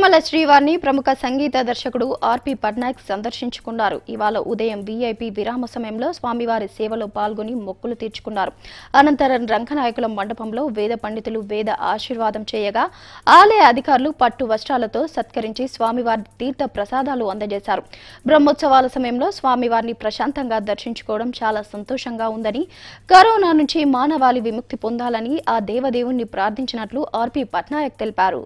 తిరుమల శ్రీవారిని ప్రముఖ సంగీత దర్శకుడు ఆర్పి పట్నాయక్ సందర్శించుకున్నారు ఇవాళ ఉదయం వీఐపీ విరామ సమయంలో స్వామివారి సేవలో పాల్గొని మొక్కులు తీర్చుకున్నారు అనంతరం రంగనాయకుల మండపంలో వేద పండితులు వేద ఆశీర్వాదం చేయగా ఆలయ అధికారులు పట్టు వస్త్రాలతో సత్కరించి స్వామివారి తీర్థ ప్రసాదాలు అందజేశారు బ్రహ్మోత్సవాల సమయంలో స్వామివారిని ప్రశాంతంగా దర్శించుకోవడం చాలా సంతోషంగా ఉందని కరోనా నుంచి మానవాళి విముక్తి పొందాలని ఆ దేవదేవుణ్ణి ప్రార్థించినట్లు ఆర్పి పట్నాయక్ తెలిపారు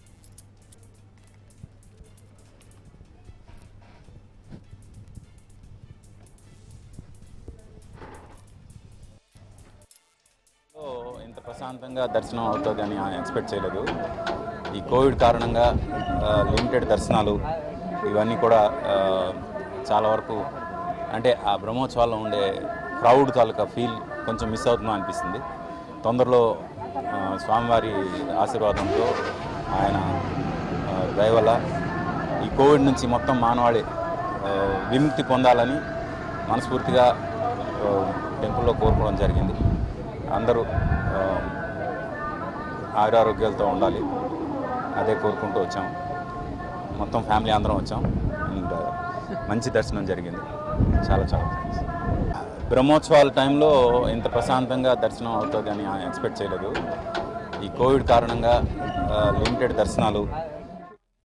లో ఇంత ప్రశాంతంగా దర్శనం అవుతుందని ఎక్స్పెక్ట్ చేయలేదు ఈ కోవిడ్ కారణంగా లిమిటెడ్ దర్శనాలు ఇవన్నీ కూడా ఆ, చాలా వరకు అంటే ఆ బ్రహ్మోత్సవాల్లో ఉండే క్రౌడ్ తాలూకా ఫీల్ కొంచెం మిస్ అవుతుందో అనిపిస్తుంది తొందరలో ఆ, స్వామివారి ఆశీర్వాదంతో ఆయన ఆ, దయ వల్ల ఈ కోవిడ్ నుంచి మొత్తం మానవాళి ఆ, విముక్తి పొందాలని మనస్ఫూర్తిగా ఆ, టెంపుల్లో కోరుకోవడం జరిగింది అందరూ ఆ, ఆయురారోగ్యాలతో ఉండాలి అదే కోరుకుంటూ వచ్చాం మొత్తం ఫ్యామిలీ అందరం వచ్చాం అండ్ మంచి దర్శనం జరిగింది చాలా చాలా థ్యాంక్స్ బ్రహ్మోత్సవాల టైంలో ఇంత ప్రశాంతంగా దర్శనం అవుతుందని ఎక్స్పెక్ట్ చేయలేదు ఈ కోవిడ్ కారణంగా లిమిటెడ్ దర్శనాలు